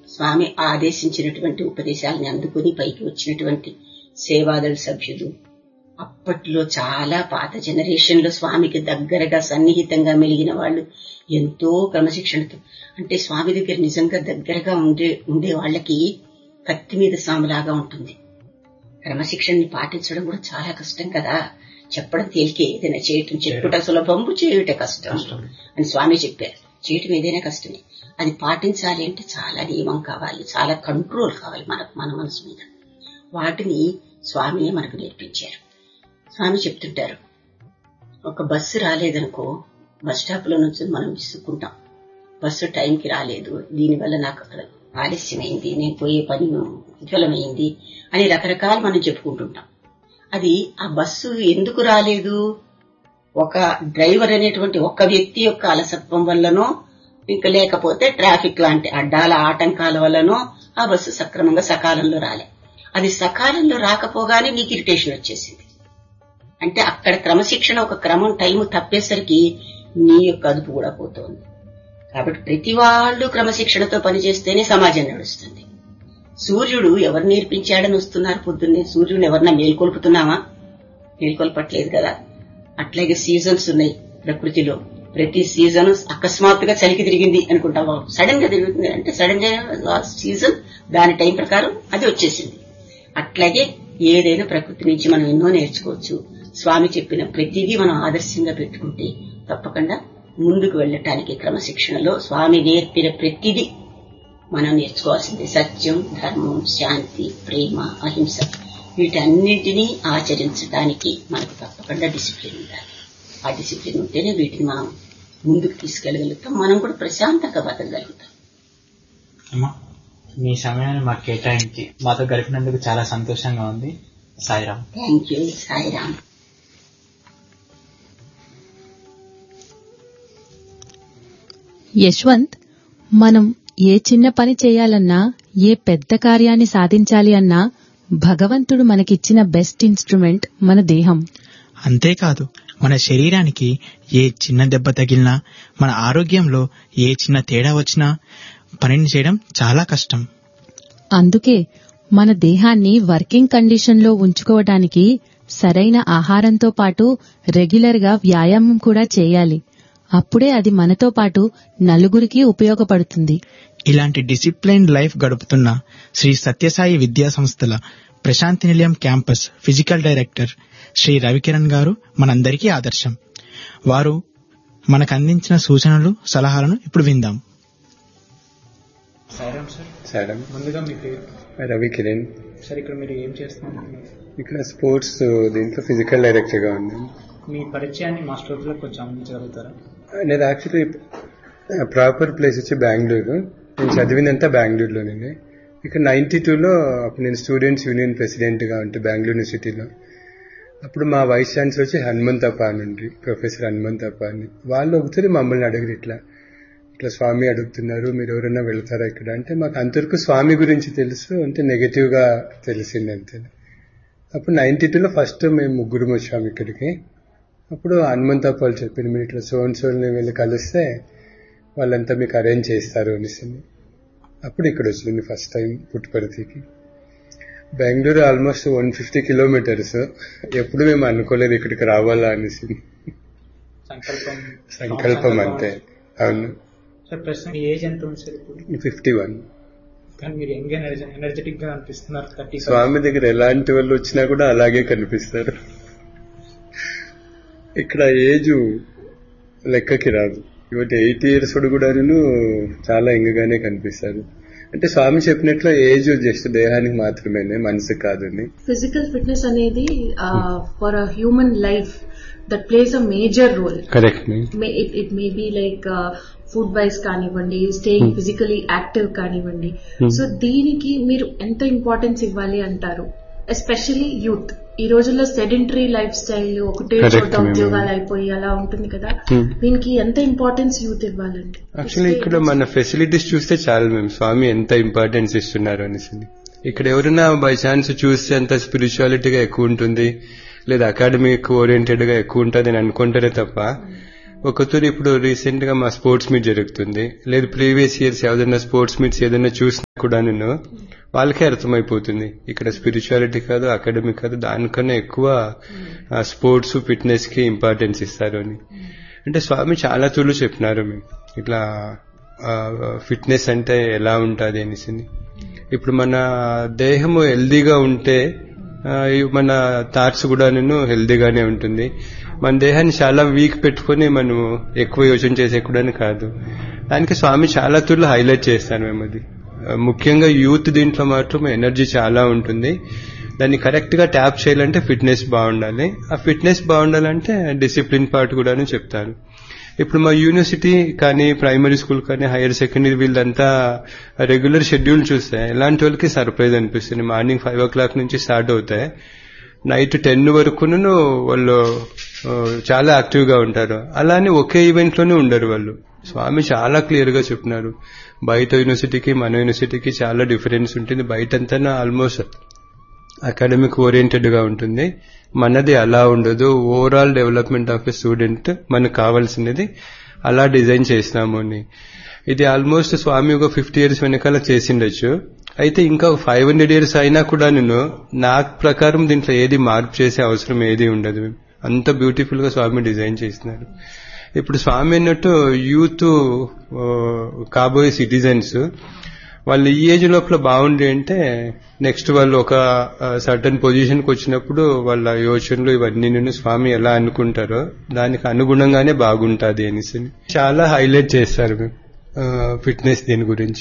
స్వామి ఆదేశించినటువంటి ఉపదేశాలని అందుకుని పైకి వచ్చినటువంటి సేవాదళ సభ్యులు అప్పట్లో చాలా పాత జనరేషన్ లో స్వామికి దగ్గరగా సన్నిహితంగా మెలిగిన వాళ్ళు ఎంతో క్రమశిక్షణతో అంటే స్వామి దగ్గర నిజంగా దగ్గరగా ఉండే ఉండే వాళ్ళకి కత్తి మీద సాములాగా ఉంటుంది క్రమశిక్షణని పాటించడం కూడా చాలా కష్టం కదా చెప్పడం తేలికే ఏదైనా చేయటం చెప్పుట సులభంబు చేయుట కష్టం అని స్వామి చెప్పారు చేయటం ఏదైనా కష్టమే అది పాటించాలి అంటే చాలా నియమం కావాలి చాలా కంట్రోల్ కావాలి మన మన మనసు మీద వాటిని స్వామియే మనకు నేర్పించారు స్వామి చెప్తుంటారు ఒక బస్సు రాలేదనుకో బస్ స్టాప్ లో నుంచి మనం విసుక్కుంటాం బస్సు టైంకి రాలేదు దీనివల్ల నాకు అక్కడ ఆలస్యమైంది నేను పోయే పని విఫలమైంది అని రకరకాలు మనం చెప్పుకుంటుంటాం అది ఆ బస్సు ఎందుకు రాలేదు ఒక డ్రైవర్ అనేటువంటి ఒక వ్యక్తి యొక్క అలసత్వం వల్లనో ఇంకా లేకపోతే ట్రాఫిక్ లాంటి అడ్డాల ఆటంకాల వల్లనో ఆ బస్సు సక్రమంగా సకాలంలో రాలే అది సకాలంలో రాకపోగానే నీకు ఇరిటేషన్ వచ్చేసింది అంటే అక్కడ క్రమశిక్షణ ఒక క్రమం టైం తప్పేసరికి నీ యొక్క అదుపు కూడా పోతోంది కాబట్టి ప్రతి వాళ్ళు క్రమశిక్షణతో పనిచేస్తేనే సమాజం నడుస్తుంది సూర్యుడు ఎవరు నేర్పించాడని వస్తున్నారు పొద్దున్నే సూర్యుని ఎవరన్నా మేల్కొల్పుతున్నామా మేల్కొల్పట్లేదు కదా అట్లాగే సీజన్స్ ఉన్నాయి ప్రకృతిలో ప్రతి సీజన్ అకస్మాత్తుగా చలికి తిరిగింది అనుకుంటాం సడన్ గా తిరుగుతుంది అంటే సడన్ గా సీజన్ దాని టైం ప్రకారం అది వచ్చేసింది అట్లాగే ఏదైనా ప్రకృతి నుంచి మనం ఎన్నో నేర్చుకోవచ్చు స్వామి చెప్పిన ప్రతిదీ మనం ఆదర్శంగా పెట్టుకుంటే తప్పకుండా ముందుకు వెళ్ళటానికి క్రమశిక్షణలో స్వామి నేర్పిన ప్రతిదీ మనం నేర్చుకోవాల్సింది సత్యం ధర్మం శాంతి ప్రేమ అహింస వీటన్నింటినీ ఆచరించడానికి మనకు తప్పకుండా డిసిప్లిన్ ఉండాలి ఆ డిసిప్లిన్ ఉంటేనే వీటిని మనం ముందుకు తీసుకెళ్లగలుగుతాం మనం కూడా ప్రశాంతంగా బతకగలుగుతాం అమ్మా మీ సమయాన్ని మాకు కేటాయించి మాతో గడిపినందుకు చాలా సంతోషంగా ఉంది సాయిరామ్ థ్యాంక్ యూ సాయిరామ్ యశ్వంత్ మనం ఏ చిన్న పని చేయాలన్నా ఏ పెద్ద కార్యాన్ని సాధించాలి అన్నా భగవంతుడు మనకిచ్చిన బెస్ట్ ఇన్స్ట్రుమెంట్ మన దేహం అంతేకాదు మన శరీరానికి ఏ చిన్న దెబ్బ తగిలినా మన ఆరోగ్యంలో ఏ చిన్న తేడా వచ్చినా పనిని చేయడం చాలా కష్టం అందుకే మన దేహాన్ని వర్కింగ్ కండిషన్లో ఉంచుకోవడానికి సరైన ఆహారంతో పాటు రెగ్యులర్గా వ్యాయామం కూడా చేయాలి అప్పుడే అది మనతో పాటు నలుగురికి ఉపయోగపడుతుంది ఇలాంటి డిసిప్లైన్ లైఫ్ గడుపుతున్న శ్రీ సత్యసాయి విద్యా సంస్థల Prashanti Nilayam campus physical director Shri Ravikiran గారు మనందరికీ ఆదర్శం వారు మనకు అందించిన సూచనలు సలహాలను ఇప్పుడు విందాం సాయిరామ్ సార్ సార్ ముందుగా మీ పేరు రవి కిరణ్ సార్ ఇక్కడ మీరు ఏం చేస్తున్నారు ఇక్కడ స్పోర్ట్స్ దీంట్లో ఫిజికల్ డైరెక్టర్గా ఉన్నాను మీ పరిచయాన్ని మా శ్రోతలకు కొంచెం అందించగలుగుతారా నేను యాక్చువల్లీ ప్రాపర్ ప్లేస్ వచ్చి బెంగళూరు నేను చదివినంతా బెంగళూరులోనే ఇక్కడ నైన్టీ టూలో అప్పుడు నేను స్టూడెంట్స్ యూనియన్ ప్రెసిడెంట్గా ఉంటే బెంగళూరు యూనివర్సిటీలో అప్పుడు మా వైస్ ఛాన్సలర్ వచ్చి హనుమంతప్ప అని ఉండ్రి ప్రొఫెసర్ హనుమంతప్ప అని వాళ్ళు ఒకసారి మమ్మల్ని అడిగారు ఇట్లా ఇట్లా స్వామి అడుగుతున్నారు మీరు ఎవరైనా వెళ్తారా ఇక్కడ అంటే మాకు అంతవరకు స్వామి గురించి తెలుసు అంటే నెగటివ్గా తెలిసింది అంతే అప్పుడు నైన్టీ టూలో ఫస్ట్ మేము ముగ్గురు వచ్చాము ఇక్కడికి అప్పుడు హనుమంతప్ప వాళ్ళు చెప్పారు మీరు ఇట్లా సోన్ సోల్ని వెళ్ళి కలిస్తే వాళ్ళంతా మీకు అరేంజ్ చేస్తారు అనేసి అప్పుడు ఇక్కడ వచ్చింది ఫస్ట్ టైం పుట్టుపర్తికి Bengaluru almost one fifty kilometres ఎప్పుడు మేము అనుకోలేదు ఇక్కడికి రావాలా అనేసి సంకల్పం సంకల్పం అంతే అవును సార్ ప్రస్తుతం మీ ఏజ్ ఎంత ఉంది సార్ ఇప్పుడు ఫిఫ్టీ వన్ కానీ మీరు యంగ్ ఎనర్జెటిక్ గా అనిపిస్తున్నారు థర్టీ స్వామి దగ్గర ఎలాంటి వాళ్ళు వచ్చినా కూడా అలాగే కనిపిస్తారు ఇక్కడ ఏజ్ లెక్కకి రాదు ఇవాటి ఎయిట్ ఇయర్స్ కూడా చాలా ఎంగగానే కనిపిస్తారు అంటే స్వామి చెప్పినట్లు ఏజ్ జస్ట్ దేహానికి మాత్రమేనే మనసుకు కాదని ఫిజికల్ ఫిట్నెస్ అనేది for a human life that place a major role correct it it may be like food wise కానివ్వండి స్టేయింగ్ ఫిజికలీ యాక్టివ్ కానివ్వండి సో దీనికి మీరు ఎంత ఇంపార్టెన్స్ ఇవ్వాలి అంటారు ఎస్పెషలీ యూత్ ఈ రోజుల్లో సెడెంటరీ లైఫ్ స్టైల్ ఒకటే Correct, చోట ma'am. ఉద్యోగాలు అయిపోయి అలా ఉంటుంది కదా దీనికి ఎంత ఇంపార్టెన్స్ యూత్ ఇవ్వాలండి యాక్చువల్లీ ఇక్కడ మన ఫెసిలిటీస్ చూస్తే చాలు మేము స్వామి ఎంత ఇంపార్టెన్స్ ఇస్తున్నారు అనేసి ఇక్కడ ఎవరైనా బై ఛాన్స్ చూస్తే అంత స్పిరిచువాలిటీగా ఎక్కువ ఉంటుంది లేదా అకాడమిక్ ఓరియంటెడ్ గా ఎక్కువ ఉంటుంది అని అనుకుంటారే తప్ప ఒకతూరు ఇప్పుడు రీసెంట్ గా మా స్పోర్ట్స్ మీట్ జరుగుతుంది లేదు ప్రీవియస్ ఇయర్స్ ఏదైనా స్పోర్ట్స్ మీట్స్ ఏదైనా చూసి కూడా నేను వాళ్ళకే అర్థమైపోతుంది ఇక్కడ స్పిరిచువాలిటీ కాదు అకాడమిక్ కాదు దానికన్నా ఎక్కువ స్పోర్ట్స్ ఫిట్నెస్ కి ఇంపార్టెన్స్ ఇస్తారు అని అంటే స్వామి చాలా తూర్లు చెప్పినారు మేము ఇట్లా ఫిట్నెస్ అంటే ఎలా ఉంటుంది అనేసి ఇప్పుడు మన దేహము హెల్దీగా ఉంటే ఆ, ఈ మన థాట్స్ కూడా నేను హెల్దీగానే ఉంటుంది మన దేహాన్ని చాలా వీక్ పెట్టుకొని మనం ఎక్కువ యోచన చేసేకూడని కాదు దానికి స్వామి చాలా తూర్లు హైలైట్ చేస్తాను మేము అది ఆ, ముఖ్యంగా యూత్ దీంట్లో మాత్రం ఎనర్జీ చాలా ఉంటుంది దాన్ని కరెక్ట్ గా ట్యాప్ చేయాలంటే ఫిట్నెస్ బాగుండాలి ఆ ఫిట్నెస్ బాగుండాలంటే డిసిప్లిన్ పార్ట్ కూడాను చెప్తాను ఇప్పుడు మా యూనివర్సిటీ కానీ ప్రైమరీ స్కూల్ కానీ హైయర్ సెకండరీ వీళ్ళంతా రెగ్యులర్ షెడ్యూల్ చూస్తే ఎలాంటి వాళ్ళకి సర్ప్రైజ్ అనిపిస్తుంది మార్నింగ్ ఫైవ్ ఓ క్లాక్ నుంచి స్టార్ట్ అవుతాయి నైట్ టెన్ వరకును వాళ్ళు ఆ, చాలా యాక్టివ్ గా ఉంటారు అలానే ఒకే ఈవెంట్ లోనే ఉండరు వాళ్ళు స్వామి చాలా క్లియర్ గా చెప్పినారు బయట యూనివర్సిటీకి మన యూనివర్సిటీకి చాలా డిఫరెన్స్ ఉంటుంది బయట అంతా ఆల్మోస్ట్ అకాడమిక్ ఓరియంటెడ్ గా ఉంటుంది మనది అలా ఉండదు overall development of a student మనకు కావాల్సినది అలా డిజైన్ చేసినాము అని ఇది ఆల్మోస్ట్ స్వామి ఒక ఫిఫ్టీ ఇయర్స్ వెనకాల చేసిండొచ్చు అయితే ఇంకా ఫైవ్ హండ్రెడ్ ఇయర్స్ అయినా కూడా నేను నా ప్రకారం దీంట్లో ఏది మార్పు చేసే అవసరం ఏది ఉండదు అంత బ్యూటిఫుల్ గా స్వామి డిజైన్ చేసినారు ఇప్పుడు స్వామి అన్నట్టు యూత్ కాబోయే సిటిజన్స్ వాళ్ళు ఈ ఏజ్ లోపల బాగుండి అంటే నెక్స్ట్ వాళ్ళు ఒక సర్టన్ పొజిషన్ కి వచ్చినప్పుడు వాళ్ళ యోచనలు ఇవన్నీ నేను స్వామి ఎలా అనుకుంటారో దానికి అనుగుణంగానే బాగుంటాది అనేసి చాలా హైలైట్ చేస్తారు మేము ఫిట్నెస్ దీని గురించి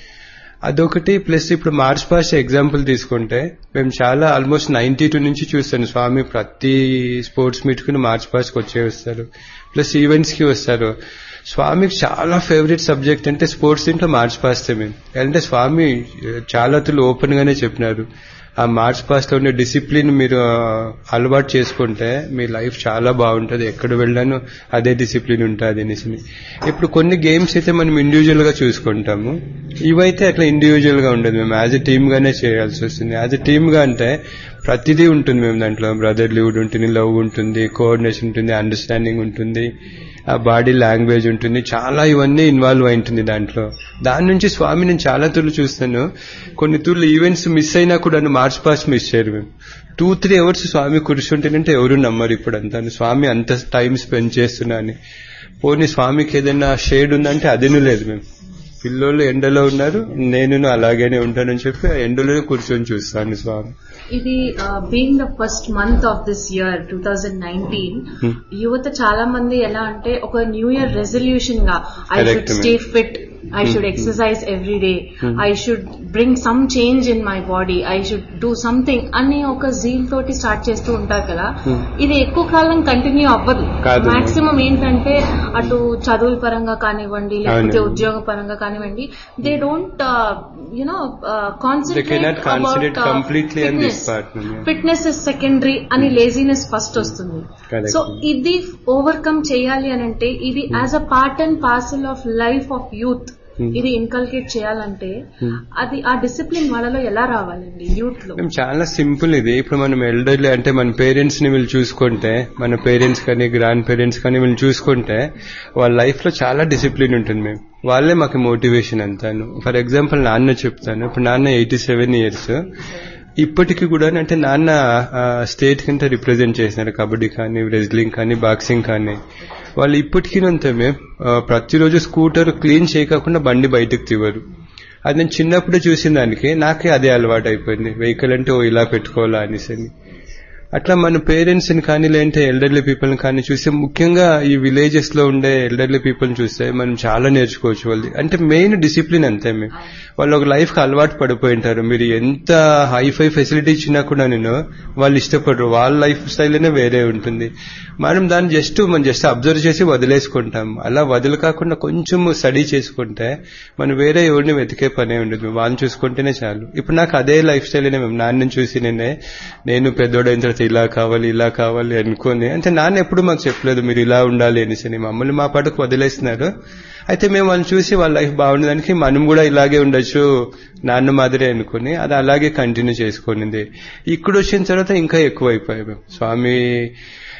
అదొకటి ప్లస్ ఇప్పుడు మార్చ్ పాస్ట్ ఎగ్జాంపుల్ తీసుకుంటే మేము చాలా ఆల్మోస్ట్ నైన్టీ టూ నుంచి చూస్తాను స్వామి ప్రతి స్పోర్ట్స్ మీట్ కి మార్చ్ పాస్ట్ కి వచ్చే వస్తారు ప్లస్ ఈవెంట్స్ కి వస్తారు స్వామికి చాలా ఫేవరెట్ సబ్జెక్ట్ అంటే స్పోర్ట్స్ దీంట్లో మార్చ్ పాస్తే మేము అంటే స్వామి చాలా తులు ఓపెన్ గానే చెప్పినారు ఆ మార్చ్ పాస్ట్ లో ఉండే డిసిప్లిన్ మీరు ఆ, అలవాటు చేసుకుంటే మీ లైఫ్ చాలా బాగుంటది ఎక్కడ వెళ్ళాను అదే డిసిప్లిన్ ఉంటుంది అనేసి ఇప్పుడు కొన్ని గేమ్స్ అయితే మనం ఇండివిజువల్ గా చూసుకుంటాము ఇవైతే అట్లా ఇండివిజువల్ గా ఉండదు మేము యాజ్ ఎ టీమ్ గానే చేయాల్సి వస్తుంది యాజ్ ఎ టీమ్ గా అంటే ప్రతిదీ ఉంటుంది మేము దాంట్లో బ్రదర్లీవుడ్ ఉంటుంది లవ్ ఉంటుంది కోఆర్డినేషన్ ఉంటుంది అండర్స్టాండింగ్ ఉంటుంది ఆ బాడీ లాంగ్వేజ్ ఉంటుంది చాలా ఇవన్నీ ఇన్వాల్వ్ అయి ఉంటుంది దాంట్లో దాని నుంచి స్వామి నేను చాలా తూర్లు చూస్తాను కొన్ని తూర్లు ఈవెంట్స్ మిస్ అయినా కూడా మార్చ్ పాస్ట్ మిస్ చేయరు మేము టూ త్రీ అవర్స్ స్వామి కూర్చుంటేనంటే ఎవరు నమ్మరు ఇప్పుడు అంతా స్వామి అంత టైం స్పెండ్ చేస్తున్నా అని పోనీ స్వామికి ఏదైనా షేడ్ ఉందంటే అదేనూ లేదు మేము పిల్లోళ్ళు ఎండలో ఉన్నారు నేను అలాగేనే ఉంటానని చెప్పి ఆ ఎండలోనే కూర్చొని చూస్తాను స్వామి ఇది being the first month of this year two thousand nineteen యువత చాలా మంది ఎలా అంటే ఒక న్యూ ఇయర్ రెజల్యూషన్ గా I Correct, should ma'am. Stay fit I should exercise every day I should bring some change in my body I should do something అని ఒక zeal తోటి స్టార్ట్ చేస్తూ ఉంటారు కదా ఇది ఎక్కువ కాలం కంటిన్యూ అవ్వదు కాదు, ma'am. మాక్సిమం ఏంటంటే అటు చదువుల పరంగా కానివ్వండి లేకపోతే అవును. ఉద్యోగ పరంగా కానివ్వండి they don't you know They concentrate cannot concentrate completely on this part, ma'am, yeah. Fitness is secondary అని లేజినెస్ ఫస్ట్ వస్తుంది Correct. సో ఇది ఓవర్కమ్ చేయాలి అని అంటే ఇది as a part and parcel of life of youth ఇది ఇన్కల్కేట్ చేయాలంటే అది ఆ డిసిప్లిన్ వాళ్ళలో ఎలా రావాలండి యూత్ లో మేము చాలా సింపుల్ ఇది ఇప్పుడు మనం ఎల్డర్లీ అంటే మన పేరెంట్స్ ని వీళ్ళు చూసుకుంటే మన పేరెంట్స్ కానీ గ్రాండ్ పేరెంట్స్ కానీ వీళ్ళు చూసుకుంటే వాళ్ళ లైఫ్ లో చాలా డిసిప్లిన్ ఉంటుంది మేము వాళ్ళే మాకు మోటివేషన్ అంతాను ఫర్ ఎగ్జాంపుల్ నాన్న చెప్తాను ఇప్పుడు నాన్న ఎయిటీ సెవెన్ ఇయర్స్ ఇప్పటికి కూడా అంటే నాన్న స్టేట్ కింద రిప్రజెంట్ చేసినారు కబడ్డీ కానీ రెజ్లింగ్ కానీ బాక్సింగ్ కానీ వాళ్ళు ఇప్పటికీ అంతే మేము ఆ, ప్రతిరోజు స్కూటర్ క్లీన్ చేయకుండా బండి బయటకు తీవరు అది నేను చిన్నప్పుడే చూసిన దానికి నాకే అదే అలవాటు అయిపోయింది వెహికల్ అంటే ఓ ఇలా పెట్టుకోవాలా అనేసి అని. అట్లా మన పేరెంట్స్ ని కానీ లేదంటే ఎల్డర్లీ పీపుల్ కానీ చూస్తే ముఖ్యంగా ఈ విలేజెస్ లో ఉండే ఎల్డర్లీ పీపుల్ చూస్తే మనం చాలా నేర్చుకోవచ్చు వాళ్ళది అంటే మెయిన్ డిసిప్లిన్ అంతే మేము వాళ్ళు ఒక లైఫ్ కి అలవాటు పడిపోయి ఉంటారు మీరు ఎంత హైఫై ఫెసిలిటీ ఇచ్చినా కూడా నేను వాళ్ళు ఇష్టపడరు వాళ్ళ లైఫ్ స్టైల్నే వేరే ఉంటుంది మనం దాన్ని జస్ట్ మనం జస్ట్ అబ్జర్వ్ చేసి వదిలేసుకుంటాం అలా వదిలి కాకుండా కొంచెం స్టడీ చేసుకుంటే మనం వేరే ఎవరిని వెతికే పనే ఉండదు వాళ్ళని చూసుకుంటేనే చాలు ఇప్పుడు నాకు అదే లైఫ్ స్టైల్ మేము నాన్నని చూసి నేనే నేను పెద్దోడైన తర్వాత ఇలా కావాలి ఇలా కావాలి అనుకోని అంటే నాన్న ఎప్పుడు మాకు చెప్పలేదు మీరు ఇలా ఉండాలి అనేసి అని. మమ్మల్ని మా పాటకు వదిలేస్తున్నారు అయితే మేము వాళ్ళని చూసి వాళ్ళ లైఫ్ బాగుండడానికి మనం కూడా ఇలాగే ఉండొచ్చు నాన్న మాదిరే అనుకుని అది అలాగే కంటిన్యూ చేసుకునింది ఇక్కడ వచ్చిన తర్వాత ఇంకా ఎక్కువ అయిపోయాయి మేము స్వామి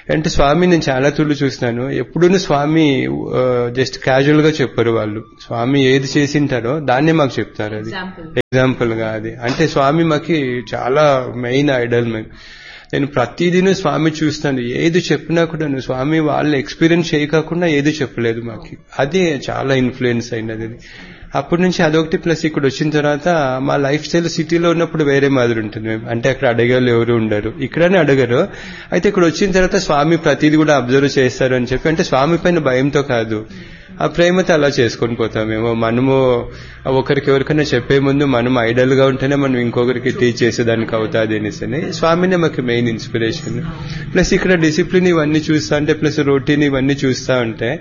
అంటే స్వామి నేను చాలా తూర్లు చూస్తున్నాను ఎప్పుడూ స్వామి జస్ట్ క్యాజువల్ గా చెప్పరు వాళ్ళు స్వామి ఏది చేసింటారో దాన్నే మాకు చెప్తారు అది Example. ఎగ్జాంపుల్ గా అది అంటే స్వామి మాకి చాలా మెయిన్ ఐడల్ మేము నేను ప్రతిదిన స్వామి చూస్తాను ఏది చెప్పినా కూడా నువ్వు స్వామి వాళ్ళు ఎక్స్పీరియన్స్ చేయకుండా ఏది చెప్పలేదు మాకి అది చాలా ఇన్ఫ్లుయెన్స్ అయినది అది అప్పటి నుంచి అదొకటి ప్లస్ ఇక్కడ వచ్చిన తర్వాత మా లైఫ్ స్టైల్ సిటీలో ఉన్నప్పుడు వేరే మాదిరి ఉంటుంది మేము అంటే అక్కడ అడగాలి ఎవరు ఉండరు ఇక్కడనే అడగరు అయితే ఇక్కడ వచ్చిన తర్వాత స్వామి ప్రతిదీ కూడా అబ్జర్వ్ చేస్తారు అని చెప్పి అంటే స్వామి పైన భయంతో కాదు ఆ ప్రేమతో అలా చేసుకొని పోతామేమో మనము ఒకరికి ఎవరికైనా చెప్పే ముందు మనం ఐడల్ గా ఉంటేనే మనం ఇంకొకరికి టీచ్ చేసేదానికి అవుతాది అనేసి అని. స్వామినే మాకు మెయిన్ ఇన్స్పిరేషన్ ప్లస్ ఇక్కడ డిసిప్లిన్ ఇవన్నీ చూస్తా అంటే ప్లస్ రొటీన్ ఇవన్నీ చూస్తా ఉంటే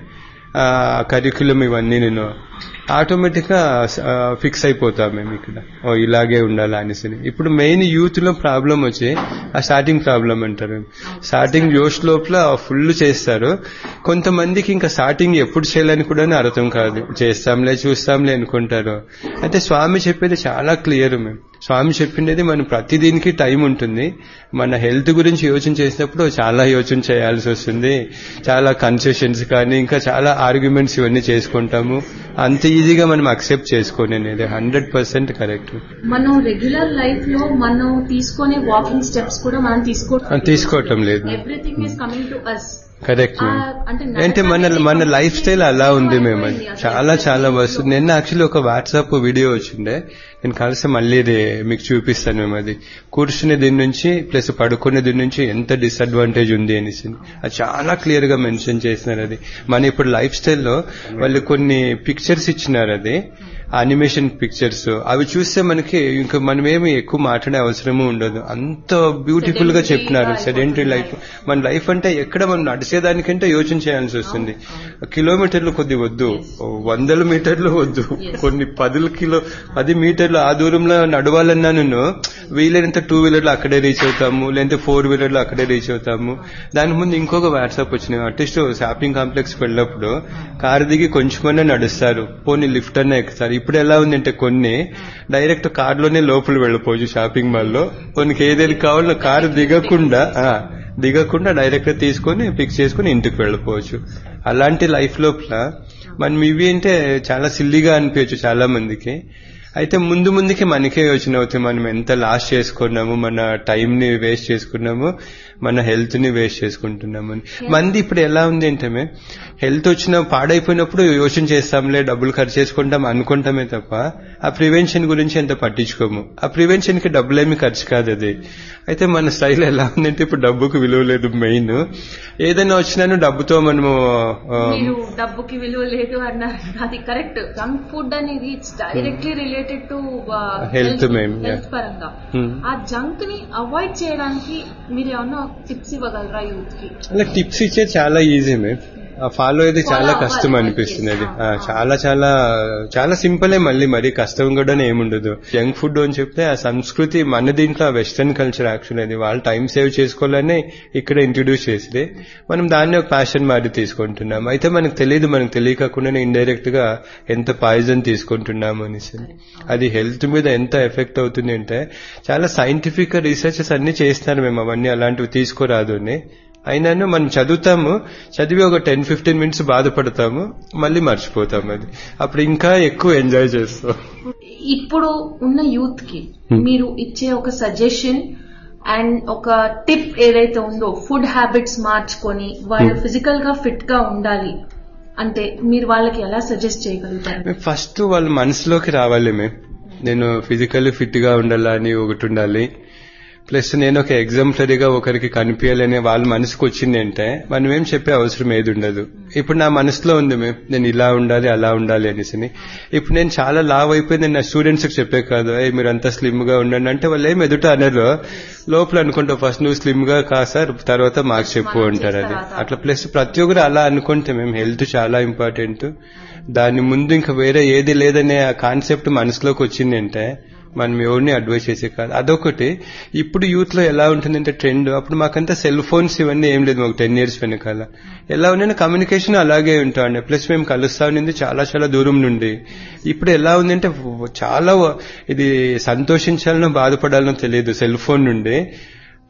కరికులం ఇవన్నీ నేను ఆటోమేటిక్ గా ఫిక్స్ అయిపోతాం మేము ఇక్కడ ఓ ఇలాగే ఉండాలి అనేసి ఇప్పుడు మెయిన్ యూత్ లో ప్రాబ్లం వచ్చి ఆ స్టార్టింగ్ ప్రాబ్లం అంటారు స్టార్టింగ్ జోష్ లోపల ఫుల్ చేస్తారు కొంతమందికి ఇంకా స్టార్టింగ్ ఎప్పుడు చేయాలని కూడా అర్థం కాదు చేస్తాంలే చూస్తాంలే అనుకుంటారు అయితే స్వామి చెప్పేది చాలా క్లియర్ మేము స్వామి చెప్పిండేది మనం ప్రతి దీనికి టైం ఉంటుంది మన హెల్త్ గురించి యోచన చేసినప్పుడు చాలా యోచన చేయాల్సి వస్తుంది చాలా కన్సెషన్స్ కానీ ఇంకా చాలా ఆర్గ్యుమెంట్స్ ఇవన్నీ చేసుకుంటాము అంత ఈజీగా మనం అక్సెప్ట్ చేసుకోని అనేది హండ్రెడ్ పర్సెంట్ కరెక్ట్ మనం రెగ్యులర్ లైఫ్ లో మనం తీసుకునే వాకింగ్ స్టెప్స్ కూడా మనం తీసుకోవడం తీసుకోవటం లేదు everything is coming to us correct ఆ, అంటే అంటే మన నడక మన అనేది లైఫ్ స్టైల్ అలా ఉంది మేము అది. అయిపోయింది అసలు. చాలా చాలా వస్తుంది నిన్న యాక్చువల్లీ ఒక వాట్సాప్ వీడియో వచ్చిండే నేను కలిసి మళ్ళీ ఇది మీకు చూపిస్తాను మేము అది కూర్చునే దీని నుంచి ప్లస్ పడుకునే దీని నుంచి ఎంత డిసడ్వాంటేజ్ ఉంది అనేసి అది చాలా క్లియర్ గా మెన్షన్ చేసినారు అది మన ఇప్పుడు లైఫ్ స్టైల్లో వాళ్ళు కొన్ని పిక్చర్స్ ఇచ్చినారు అది అనిమేషన్ పిక్చర్స్ అవి చూస్తే మనకి ఇంకా మనమేమి ఎక్కువ మాట్లాడే అవసరము ఉండదు అంత బ్యూటిఫుల్ గా చెప్పినారు సెడెంటరీ లైఫ్ మన లైఫ్ అంటే ఎక్కడ మనం నడిచేదానికంటే యోచన చేయాల్సి వస్తుంది కిలోమీటర్లు కొద్ది వద్దు వందల మీటర్లు వద్దు కొన్ని పదుల కిలో పది మీటర్లు ఆ దూరంలో నడవాలన్నా నేను వీలైనంత టూ వీలర్లు అక్కడే రీచ్ అవుతాము లేదంటే ఫోర్ వీలర్లు అక్కడే రీచ్ అవుతాము దాని ముందు ఇంకొక వాట్సాప్ వచ్చినాయి అట్లీస్ట్ షాపింగ్ కాంప్లెక్స్ వెళ్ళినప్పుడు కారు దిగి కొంచెమన్నా నడుస్తారు పోనీ లిఫ్ట్ అన్నా ఎక్కుతారు ఇప్పుడు ఎలా ఉందంటే కొన్ని డైరెక్ట్ కార్లోనే లోపల వెళ్ళిపోవచ్చు షాపింగ్ మాల్ లో కొన్ని ఏదేది కావాలో కారు దిగకుండా ఆ, దిగకుండా డైరెక్ట్ తీసుకొని పిక్ చేసుకుని ఇంటికి వెళ్ళిపోవచ్చు అలాంటి లైఫ్ లోపల మనం ఇవి అంటే చాలా సిల్లీగా అనిపించచ్చు చాలా మందికి అయితే ముందు ముందుకి మనకే యోచన అవుతుంది మనం ఎంత లాస్ చేసుకున్నాము మన టైం ని వేస్ట్ చేసుకున్నాము మన హెల్త్ ని వేస్ట్ చేసుకుంటున్నాము అని మంది ఇప్పుడు ఎలా ఉంది అంటే హెల్త్ వచ్చిన పాడైపోయినప్పుడు యోచన చేస్తాంలే డబ్బులు ఖర్చు చేసుకుంటాం అనుకుంటామే తప్ప ఆ ప్రివెన్షన్ గురించి ఎంత పట్టించుకోము ఆ ప్రివెన్షన్ కి డబ్బులేమి ఖర్చు కాదు అది అయితే మన స్టైల్ ఎలా ఉందంటే ఇప్పుడు డబ్బుకు విలువ లేదు మెయిన్ ఏదైనా వచ్చినాను డబ్బుతో మనము ఆ, మీరు డబ్బుకి విలువ లేదు అన్నారు అది కరెక్ట్ జంక్ ఫుడ్ అనేది it's directly related to Health మేము, yeah. హెల్త్ పరంగా Hmm. ఆ జంక్ ని అవాయిడ్ చేయడానికి మీరు ఏమన్నా టిప్స్ ఇవ్వగలరా యూత్ కి అలా టిప్స్ ఇచ్చే చాలా ఈజీ మే ఫాలో అయితే చాలా Follow కష్టం అవ్వాలి, అనిపిస్తుంది అది yes. ఆ, చాలా చాలా చాలా సింపులే మళ్ళీ మరి కష్టం కూడా ఏముండదు జంక్ ఫుడ్ అని చెప్తే ఆ సంస్కృతి మన దీంట్లో వెస్టర్న్ కల్చర్ యాక్చువల్ అది వాళ్ళు టైం సేవ్ చేసుకోవాలని ఇక్కడ ఇంట్రడ్యూస్ చేసి మనం దాన్ని ఒక ప్యాషన్ మారి తీసుకుంటున్నాం అయితే మనకు తెలియదు మనకు తెలియకుండానే ఇండైరెక్ట్ గా ఎంత పాయిజన్ తీసుకుంటున్నాము అనేసి అది హెల్త్ మీద ఎంత ఎఫెక్ట్ అవుతుంది అంటే చాలా సైంటిఫిక్ రీసెర్చెస్ అన్ని చేస్తున్నారు మేము అవన్నీ అలాంటివి తీసుకోరాదు అని అయినాను మనం చదువుతాము చదివి ఒక టెన్ ఫిఫ్టీన్ మినిట్స్ బాధపడతాము మళ్ళీ మర్చిపోతాము అది అప్పుడు ఇంకా ఎక్కువ ఎంజాయ్ చేస్తాం ఇప్పుడు ఉన్న యూత్ కి మీరు ఇచ్చే ఒక సజెషన్ అండ్ ఒక టిప్ ఏదైతే ఉందో ఫుడ్ హ్యాబిట్స్ మార్చుకొని వాళ్ళు ఫిజికల్ గా ఫిట్ గా ఉండాలి అంటే మీరు వాళ్ళకి ఎలా సజెస్ట్ చేయగలుగుతారు ఫస్ట్ వాళ్ళ మనసులోకి రావాలి మేము నేను ఫిజికల్లీ ఫిట్ గా ఉండాలా అని ఒకటి ఉండాలి ప్లస్ నేను ఒక ఎగ్జాంపులరీగా ఒకరికి కనిపించాలనే వాళ్ళ మనసుకు వచ్చింది అంటే మనం ఏం చెప్పే అవసరం ఏది ఉండదు ఇప్పుడు నా మనసులో ఉంది మేము నేను ఇలా ఉండాలి అలా ఉండాలి అనేసి ఇప్పుడు నేను చాలా లావ్ అయిపోయి నేను నా స్టూడెంట్స్ కి చెప్పే కాదు ఏ మీరు అంతా స్లిమ్ గా ఉండండి అంటే వాళ్ళు ఏం ఎదుట అనరు లోపల అనుకుంటా ఫస్ట్ నువ్వు స్లిమ్ గా కా సార్ తర్వాత మాకు చెప్పు అంటారు అది అట్లా ప్లస్ ప్రతి ఒక్కరు అలా అనుకుంటే మేము హెల్త్ చాలా ఇంపార్టెంట్ దాని ముందు ఇంకా వేరే ఏది లేదనే ఆ కాన్సెప్ట్ మనసులోకి వచ్చింది అంటే మనం ఎవరిని అడ్వైస్ చేసే కాదు అదొకటి ఇప్పుడు యూత్ లో ఎలా ఉంటుందంటే ట్రెండ్ అప్పుడు మాకంతా సెల్ ఫోన్స్ ఇవన్నీ ఏం లేదు మాకు టెన్ ఇయర్స్ వెనకాల ఎలా ఉన్నా కమ్యూనికేషన్ అలాగే ఉంటాండి ప్లస్ మేము కలుస్తా ఉన్నది చాలా చాలా దూరం నుండి ఇప్పుడు ఎలా ఉందంటే చాలా ఇది సంతోషించాలనో బాధపడాలనో తెలియదు సెల్ ఫోన్ నుండి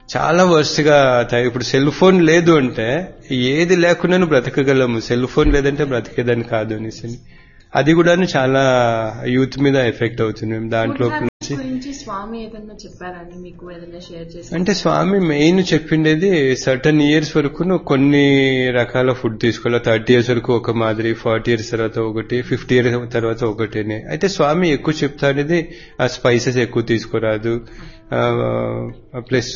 చాలా వర్స్ట్ గా తయ- ఇప్పుడు సెల్ ఫోన్ లేదు అంటే ఏది లేకున్నాను బ్రతకగలము సెల్ ఫోన్ లేదంటే బ్రతికేదని కాదు అనేసి అది కూడాను చాలా యూత్ మీద ఎఫెక్ట్ అవుతుంది మేము దాంట్లో Food habits నుంచి గురించి స్వామి ఏదన్నా చెప్పారని మీకు ఏదైనా షేర్ చేసి అంటే స్వామి మెయిన్ చెప్పిండేది సర్టన్ ఇయర్స్ వరకు నువ్వు కొన్ని రకాల ఫుడ్ తీసుకోవాలి థర్టీ ఇయర్స్ వరకు ఒక మాదిరి ఫార్టీ ఇయర్స్ తర్వాత ఒకటి ఫిఫ్టీ ఇయర్స్ తర్వాత ఒకటిని అయితే స్వామి ఎక్కువ చెప్తా అనేది ఆ స్పైసెస్ ఎక్కువ తీసుకోరాదు ప్లస్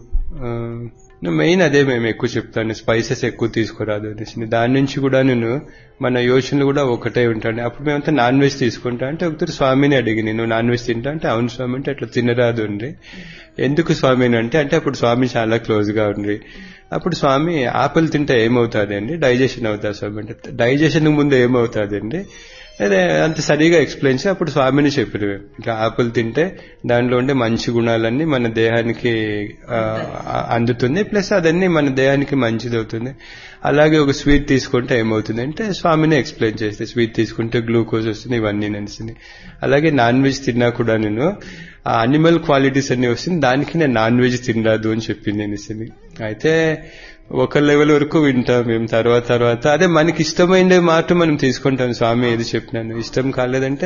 మెయిన్ అదే మేము ఎక్కువ చెప్తాను స్పైసెస్ ఎక్కువ తీసుకురాదు అనేసి దాని నుంచి కూడా నేను మన యోచనలు కూడా ఒకటే ఉంటాను అప్పుడు మేమంతా నాన్ వెజ్ తీసుకుంటా అంటే ఒకసారి స్వామిని అడిగి నేను నాన్ వెజ్ తింటా అంటే అవును స్వామి అంటే అట్లా తినరాదు అండి ఎందుకు స్వామిని అంటే అంటే అప్పుడు స్వామి చాలా క్లోజ్ గా ఉంది అప్పుడు స్వామి ఆపిల్ తింటే ఏమవుతుంది అండి డైజెషన్ అవుతుంది స్వామి అంటే డైజెషన్ ముందు ఏమవుతుంది అండి అదే అంత సరిగా ఎక్స్ప్లెయిన్ చేసి అప్పుడు స్వామిని చెప్పారు మేము ఇట్లా ఆపిల్ తింటే దానిలో ఉండే మంచి గుణాలన్నీ మన దేహానికి ఆ, అందుతుంది ప్లస్ అదన్నీ మన దేహానికి మంచిది అవుతుంది అలాగే ఒక స్వీట్ తీసుకుంటే ఏమవుతుంది అంటే స్వామిని ఎక్స్ప్లెయిన్ చేస్తే స్వీట్ తీసుకుంటే గ్లూకోజ్ వస్తుంది ఇవన్నీ నడిచింది అలాగే నాన్ వెజ్ తిన్నా కూడా నేను ఆ అనిమల్ క్వాలిటీస్ అన్ని వస్తుంది దానికి నేను నాన్ వెజ్ తినరాదు అని చెప్పింది అనేసి అయితే ఒక లెవెల్ వరకు వింటాం మేము తర్వాత తర్వాత అదే మనకి ఇష్టమైన మాట మనం తీసుకుంటాం స్వామి ఏది చెప్పినాను ఇష్టం కాలేదంటే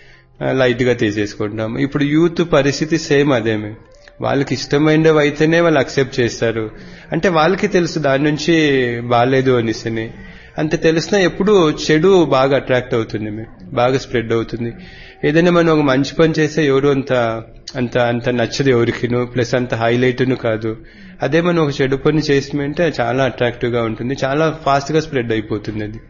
లైట్ గా తీసేసుకుంటాం ఇప్పుడు యూత్ పరిస్థితి సేమ్ అదే మేము వాళ్ళకి ఇష్టమైనవి అయితేనే వాళ్ళు అక్సెప్ట్ చేస్తారు అంటే వాళ్ళకి తెలుసు దాని నుంచి బాగాలేదు అనేసి అంత తెలిసినా ఎప్పుడు చెడు బాగా అట్రాక్ట్ అవుతుంది మేము బాగా స్ప్రెడ్ అవుతుంది ఏదైనా మనం ఒక మంచి పని చేస్తే ఎవరు అంత అంత అంత నచ్చదు ఎవరికిను ప్లస్ అంత హైలైట్ను కాదు అదే మనం ఒక చెడు పని చేసిమంటే చాలా అట్రాక్టివ్ గా ఉంటుంది చాలా ఫాస్ట్ గా స్ప్రెడ్ అయిపోతుంది అది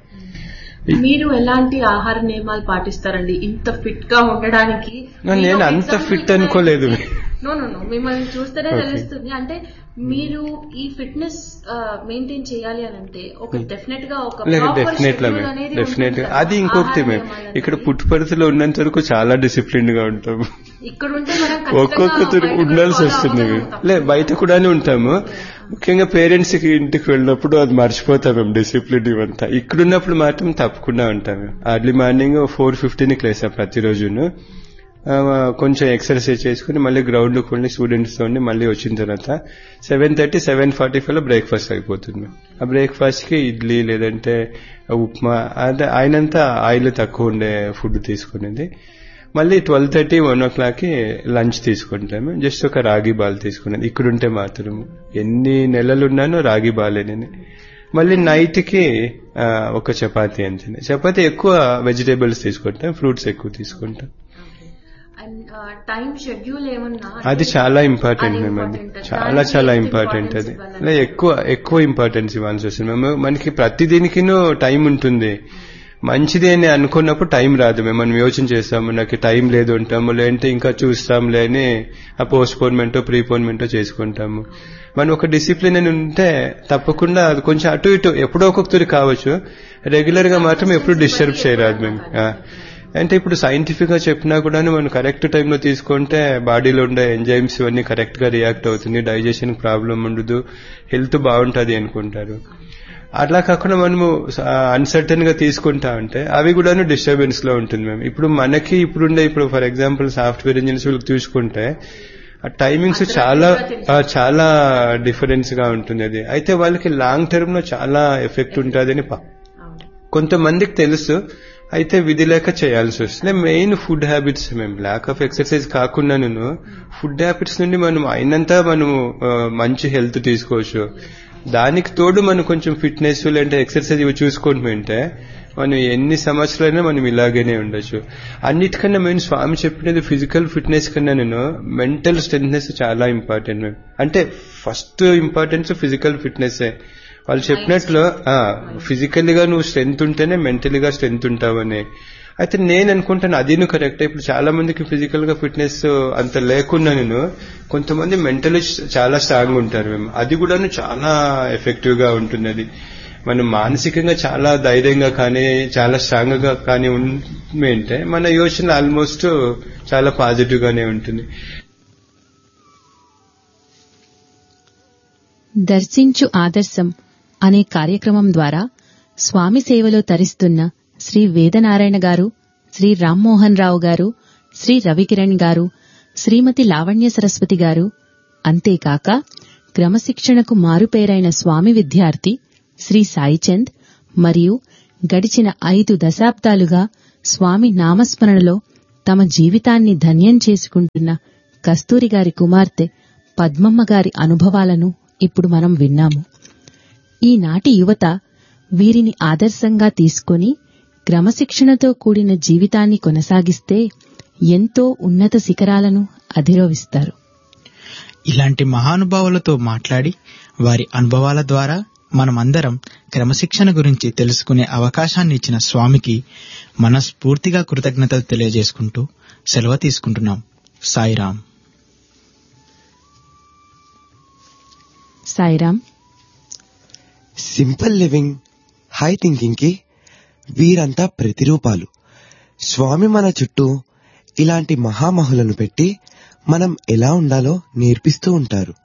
మీరు ఎలాంటి ఆహార నియమాలు పాటిస్తారండి ఇంత ఫిట్ గా ఉండడానికి నేను మీరు అంత example fit గా- అనుకోలేదు. నో నో నో మిమ్మల్ని చూస్తేనే Okay. తెలుస్తుంది అంటే మీరు ఈ ఫిట్నెస్ మెయింటైన్ చేయాలి అని అంటే ఒక డెఫినెట్ గా ఒక లేదు proper డెఫినెట్ గా schedule అనేది డెఫినెట్ ఉంటుంది గా కదా. అది ఇంకొకటి ఆహార మేము నియమాలు ఇక్కడ అనేది. పుట్టుపరిధిలో ఉన్నంత వరకు చాలా డిసిప్లిన్ గా ఉంటాము ఇక్కడ ఉంటే మనం ఖచ్చితంగా ఒక్కొక్కరు బయట ఉండాల్సి follow వస్తుంది అవ్వగలం తప్ప. లే బయట కూడానే ఉంటాము ముఖ్యంగా పేరెంట్స్ కి ఇంటికి వెళ్ళినప్పుడు అది మర్చిపోతాం మేము డిసిప్లిన్ ఇవంతా ఇక్కడున్నప్పుడు మాత్రం తప్పకుండా ఉంటాం మేము అర్లీ మార్నింగ్ ఫోర్ ఫిఫ్టీన్కి లేసాం ప్రతిరోజును ఆ, కొంచెం ఎక్సర్సైజ్ చేసుకుని మళ్ళీ గ్రౌండ్ కు వెళ్ళి స్టూడెంట్స్ తో ఉండి మళ్ళీ వచ్చిన తర్వాత seven thirty seven forty five లో బ్రేక్ఫాస్ట్ అయిపోతుంది ఆ బ్రేక్ఫాస్ట్ కి ఇడ్లీ లేదంటే ఉప్మా అదే ఆయనంతా ఆయిల్ తక్కువ ఉండే ఫుడ్ తీసుకునేది మళ్ళీ twelve thirty one o'clock కి లంచ్ తీసుకుంటాము జస్ట్ ఒక రాగి బాల్ తీసుకునేది ఇక్కడుంటే మాత్రం ఎన్ని నెలలు ఉన్నానో రాగి బాలే నేను మళ్ళీ నైట్ కి ఆ, ఒక చపాతీ అంతే చపాతీ ఎక్కువ వెజిటేబుల్స్ తీసుకుంటాం ఫ్రూట్స్ ఎక్కువ తీసుకుంటాం అండ్ టైం షెడ్యూల్ ఏమన్నా అది చాలా ఇంపార్టెంట్ అది మేము అది important. చాలా దానికి చాలా ఎంత ఇంపార్టెంట్ అది importance ఇవ్వాలని? లే ఎక్కువ ఎక్కువ ఇంపార్టెన్స్ ఇవ్వాల్సి వస్తుంది మేము మనకి ప్రతి దీనికినూ టైం ఉంటుంది మంచిది అని అనుకున్నప్పుడు టైం రాదు మేము మనం యోచన చేస్తాము నాకు టైం లేదు ఉంటాము లేదంటే ఇంకా చూస్తాంలే అని ఆ పోస్ట్పోన్మెంట్ ప్రీపోన్మెంట్ చేసుకుంటాము మనం ఒక డిసిప్లిన్ అని ఉంటే తప్పకుండా అది కొంచెం అటు ఇటు ఎప్పుడో ఒక్కొక్కరి కావచ్చు రెగ్యులర్ గా మాత్రం ఎప్పుడు డిస్టర్బ్ చేయరాదు మేము ఆ. అంటే ఇప్పుడు సైంటిఫిక్ గా చెప్పినా కూడా మనం కరెక్ట్ టైంలో తీసుకుంటే బాడీలో ఉండే ఎంజైమ్స్ ఇవన్నీ కరెక్ట్ గా రియాక్ట్ అవుతుంది డైజెషన్ ప్రాబ్లం ఉండదు హెల్త్ బాగుంటది అనుకుంటారు అట్లా కాకుండా మనము అన్సర్టన్ గా తీసుకుంటా ఉంటే అవి కూడాను డిస్టర్బెన్స్ లో ఉంటుంది మేము ఇప్పుడు మనకి ఇప్పుడుండే ఇప్పుడు ఫర్ ఎగ్జాంపుల్ సాఫ్ట్వేర్ ఇంజనీర్స్ వీళ్ళకి చూసుకుంటే ఆ టైమింగ్స్ చాలా ఆ, చాలా డిఫరెన్స్ గా ఉంటుంది అది అయితే వాళ్ళకి లాంగ్ టర్మ్ లో చాలా ఎఫెక్ట్ ఉంటుంది అవును. కొంతమందికి తెలుసు అయితే విధి లేక చేయాల్సి వస్తుంది మెయిన్ ఫుడ్ హ్యాబిట్స్ మేము ల్యాక్ ఆఫ్ ఎక్సర్సైజ్ కాకుండా నేను ఫుడ్ హ్యాబిట్స్ నుండి మనం అయినంత మనము ఆ, మంచి హెల్త్ తీసుకోవచ్చు దానికి తోడు మనం కొంచెం ఫిట్నెస్ లేదంటే ఎక్సర్సైజ్ ఇవి చూసుకుంటుంటే మనం ఎన్ని సంవత్సరాలైనా మనం ఇలాగనే ఉండొచ్చు అన్నిటికన్నా మెయిన్ స్వామి చెప్పినది ఫిజికల్ ఫిట్నెస్ కన్నా నేను మెంటల్ స్ట్రెంగ్నెస్ చాలా ఇంపార్టెంట్ మేము అంటే ఫస్ట్ ఇంపార్టెన్స్ ఫిజికల్ ఫిట్నెస్ వాళ్ళు చెప్పినట్లు ఫిజికల్ గా నువ్వు స్ట్రెంత్ ఉంటేనే మెంటల్ గా స్ట్రెంత్ ఉంటావని అయితే నేను అనుకుంటాను అది నువ్వు కరెక్ట్ ఇప్పుడు చాలా మందికి ఫిజికల్ గా ఫిట్నెస్ అంత లేకున్నా నేను కొంతమంది మెంటల్ చాలా స్ట్రాంగ్ ఉంటారు మేము అది కూడాను చాలా ఎఫెక్టివ్ గా ఉంటుంది అది మనం మానసికంగా చాలా ధైర్యంగా కానీ చాలా స్ట్రాంగ్ గా కానీ ఉంటే మన యోచన ఆల్మోస్ట్ చాలా పాజిటివ్ గానే ఉంటుంది దర్శించు ఆదర్శం అనే కార్యక్రమం ద్వారా స్వామి సేవలో తరిస్తున్న శ్రీ వేదనారాయణ గారు శ్రీ రామ్మోహన్ రావు గారు శ్రీ రవికిరణ్ గారు శ్రీమతి లావణ్య సరస్వతి గారు అంతేకాక క్రమశిక్షణకు మారుపేరైన స్వామి విద్యార్థి శ్రీ సాయిచంద్ మరియు గడిచిన ఐదు దశాబ్దాలుగా స్వామి నామస్మరణలో తమ జీవితాన్ని ధన్యం చేసుకుంటున్న కస్తూరి గారి కుమార్తె పద్మమ్మ గారి అనుభవాలను ఇప్పుడు మనం విన్నాము ఈనాటి యువత వీరిని ఆదర్శంగా తీసుకొని క్రమశిక్షణతో కూడిన జీవితాన్ని కొనసాగిస్తే ఎంతో ఉన్నత శిఖరాలను అధిరోవిస్తారు ఇలాంటి మహానుభావులతో మాట్లాడి వారి అనుభవాల ద్వారా మనమందరం క్రమశిక్షణ గురించి తెలుసుకునే అవకాశాన్ని ఇచ్చిన స్వామికి మనస్ఫూర్తిగా కృతజ్ఞతలు తెలియజేసుకుంటూ సెలవు తీసుకుంటున్నాం Sairam Sairam simple living high thinking కి వీరంతా ప్రతిరూపాలు స్వామి మన చుట్టూ ఇలాంటి మహామహులను పెట్టి మనం ఎలా ఉండాలో నేర్పిస్తూ ఉంటారు